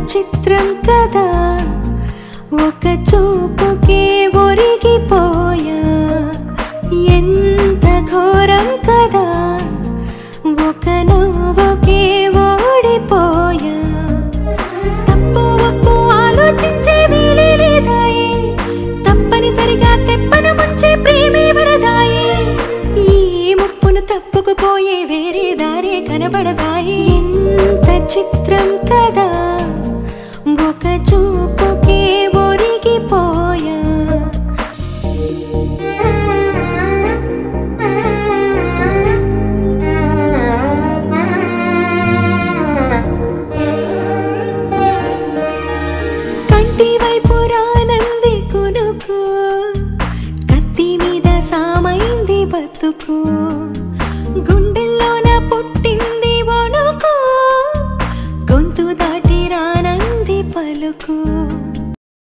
చిత్రం కదా ఒక చూపుకే ఒరిగిపోయా ఎంత ఘోరం కదా ఒక నవ్వుకే ఓడిపోయా తప్పు ఒప్పు ఆలోచించే వీలే లేదాయే తప్పనిసరిగా తెప్పను ముంచే ప్రేమే వరదాయే ఈ ముప్పును తప్పుకుపోయే వేరే దారే కనబడదాయే ఎంత చిత్రం కదా ఒక చూపుకే ఒరిగిపోయా కంటి వైపు రానంది కునుకు కత్తి మీద సామైంది బతుకు గుండెల్లోన పుట్టింది వణుకు గొంతు దాటి రానంది పలుకు